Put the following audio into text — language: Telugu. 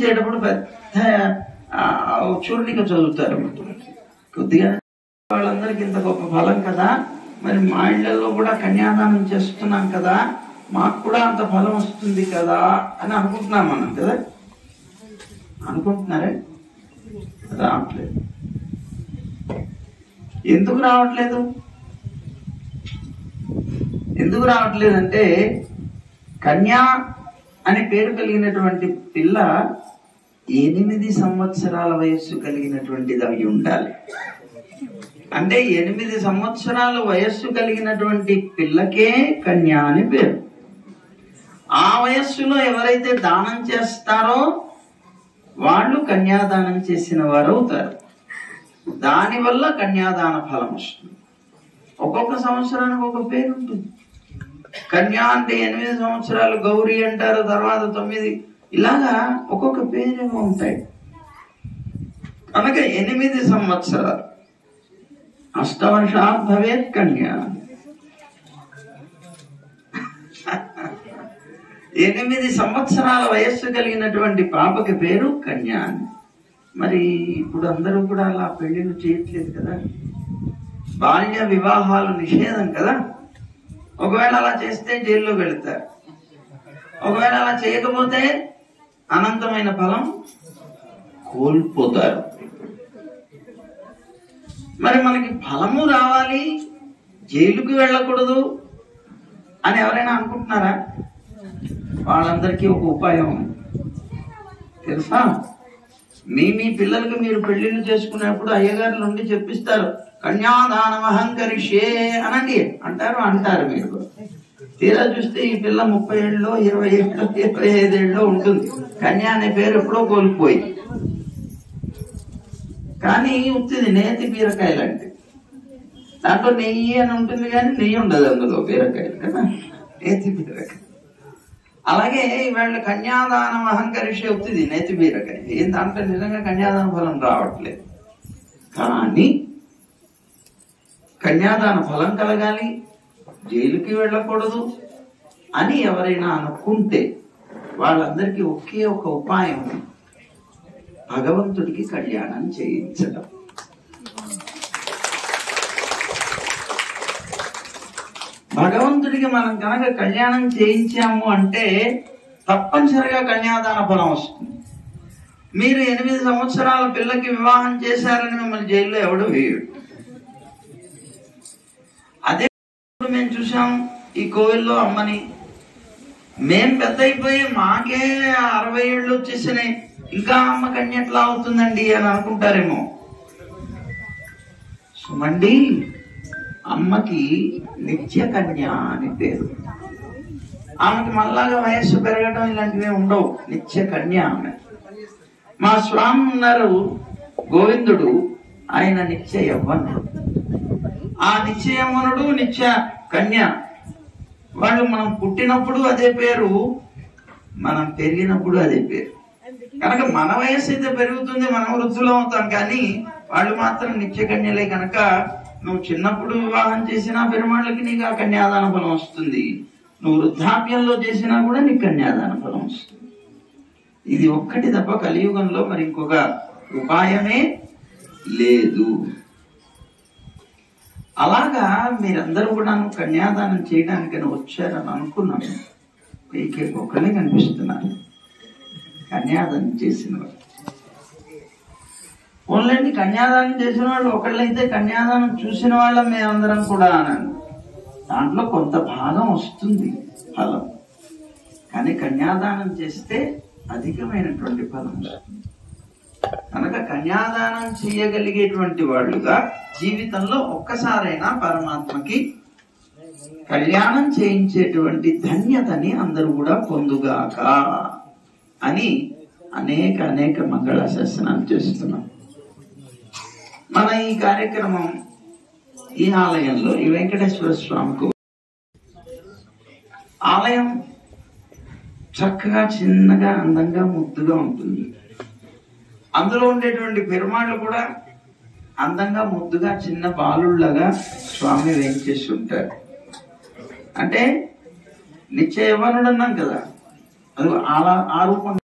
చేయించేటప్పుడు పెద్ద ఆ, చూర్ణిక చదువుతారు కొద్దిగా వాళ్ళందరికీ ఇంత గొప్ప ఫలం కదా మరి మా ఇళ్లలో కూడా కన్యాదానం చేస్తున్నాం కదా మాకు కూడా అంత ఫలం వస్తుంది కదా అని అనుకుంటున్నాం మనం కదా అనుకుంటున్నారే రావట్లేదు ఎందుకు రావట్లేదు ఎందుకు రావట్లేదు అంటే కన్యా అనే పేరు కలిగినటువంటి పిల్ల ఎనిమిది సంవత్సరాల వయస్సు కలిగినటువంటిది అయి ఉండాలి అంటే ఎనిమిది సంవత్సరాల వయస్సు కలిగినటువంటి పిల్లకే కన్యా అని పేరు ఆ వయస్సులో ఎవరైతే దానం చేస్తారో వాళ్ళు కన్యాదానం చేసిన వారు అవుతారు దానివల్ల కన్యాదాన ఫలం వస్తుంది ఒక్కొక్క సంవత్సరానికి ఒక పేరు ఉంటుంది కన్యా అంటే ఎనిమిది సంవత్సరాలు గౌరీ అంటారు తర్వాత తొమ్మిది ఇలాగా ఒక్కొక్క పేరేమో ఉంటాయి కనుక ఎనిమిది సంవత్సరాలు అష్టవర్షాత్ భవేత్ కన్యా ఎనిమిది సంవత్సరాల వయస్సు కలిగినటువంటి పాపకి పేరు కన్యా అని. మరి ఇప్పుడు అందరూ కూడా అలా పెళ్లిళ్ళు చేయట్లేదు కదా బాల్య వివాహాలు నిషేధం కదా ఒకవేళ అలా చేస్తే జైల్లో వెళతారు ఒకవేళ అలా చేయకపోతే అనంతమైన ఫలం కోల్పోతారు మరి మనకి ఫలము రావాలి జైలుకి వెళ్ళకూడదు అని ఎవరైనా అనుకుంటున్నారా వాళ్ళందరికీ ఒక ఉపాయం ఉంది. తెలుసా మీ మీ పిల్లలకి మీరు పెళ్లిళ్ళు చేసుకునేప్పుడు అయ్యగారు నుండి చెప్పిస్తారు కన్యాదానం అహంకరిషే అనండి అంటారు అంటారు మీరు తీరా చూస్తే ఈ పిల్ల ముప్పై ఏళ్ళలో ఇరవై ఏళ్ళలో ఇరవై ఐదేళ్ళలో ఉంటుంది కన్యా అనే పేరు ఎప్పుడో కోల్పోయి కానీ ఉత్తిది నేతి బీరకాయలు అంటే దాంట్లో నెయ్యి అని ఉంటుంది కానీ నెయ్యి ఉండదు అందులో బీరకాయలు కదా నేతి బీరకాయ అలాగే వీళ్ళ కన్యాదానం అహంకరిషే అవుతుంది నేతి బీరకాయ ఏం దాంట్లో నిజంగా కన్యాదాన ఫలం రావట్లేదు కానీ కన్యాదాన ఫలం కలగాలి జైలుకి వెళ్ళకూడదు అని ఎవరైనా అనుకుంటే వాళ్ళందరికీ ఒకే ఒక ఉపాయం ఉంది. భగవంతుడికి కళ్యాణం చేయించడం భగవంతుడికి మనం కనుక కళ్యాణం చేయించాము అంటే తప్పనిసరిగా కన్యాదాన ఫలం వస్తుంది మీరు ఎనిమిది సంవత్సరాల పిల్లకి వివాహం చేశారని మిమ్మల్ని జైల్లో ఎవడు వేయడు అదే ఇప్పుడు మేము చూసాం ఈ కోవిల్లో అమ్మని మేం పెద్ద అయిపోయి మాకే అరవై ఏళ్ళు వచ్చేసినాయి ఇంకా అమ్మ కన్య ఎట్లా అవుతుందండి అని అనుకుంటారేమో సుమండి అమ్మకి నిత్య కన్య అని పేరు ఆమెకి మళ్ళాగా వయస్సు పెరగడం ఇలాంటివి ఉండవు నిత్య కన్య ఆమె మా స్వామి ఉన్నారు గోవిందుడు ఆయన నిత్య యవ్వనుడు ఆ నిత్య యవ్వనుడు నిత్య కన్య వాళ్ళు మనం పుట్టినప్పుడు అదే పేరు మనం పెరిగినప్పుడు అదే పేరు కనుక మన వయసు అయితే పెరుగుతుంది మనం వృద్ధులం అవుతాం కానీ వాళ్ళు మాత్రం నిత్య కన్యలే కనుక నువ్వు చిన్నప్పుడు వివాహం చేసినా పెరుమాళ్ళకి నీకు ఆ కన్యాదాన ఫలం వస్తుంది నువ్వు వృద్ధాప్యంలో చేసినా కూడా నీకు కన్యాదాన ఫలం వస్తుంది ఇది ఒక్కటి తప్ప కలియుగంలో మరి ఇంకొక ఉపాయమే లేదు అలాగా మీరందరూ కూడా కన్యాదానం చేయడానికని వచ్చారని అనుకున్నాను పైకి ఒకరిని కనిపిస్తున్నారు కన్యాదానం చేసిన వాళ్ళు ఓన్లండి కన్యాదానం చేసిన వాళ్ళు ఒకళ్ళైతే కన్యాదానం చూసిన వాళ్ళం మేమందరం కూడా అన్నాను దాంట్లో కొంత భాగం వస్తుంది ఫలం కానీ కన్యాదానం చేస్తే అధికమైనటువంటి ఫలం వస్తుంది కనుక కన్యాదానం చేయగలిగేటువంటి వాళ్ళుగా జీవితంలో ఒక్కసారైనా పరమాత్మకి కళ్యాణం చేయించేటువంటి ధన్యతని అందరూ కూడా పొందుగాక అని అనేక అనేక మంగళ శాసనాలు చేస్తున్నాం మన ఈ కార్యక్రమం ఈ ఆలయంలో ఈ వెంకటేశ్వర స్వామికి ఆలయం చక్కగా చిన్నగా అందంగా ముద్దుగా ఉంటుంది అందులో ఉండేటువంటి పెరుమాళ్ళు కూడా అందంగా ముద్దుగా చిన్న బాలుళ్ళగా స్వామి వేయించేసి ఉంటారు అంటే నిత్య యవ్వనుడు అన్నాం కదా అది అలా ఆ రూపం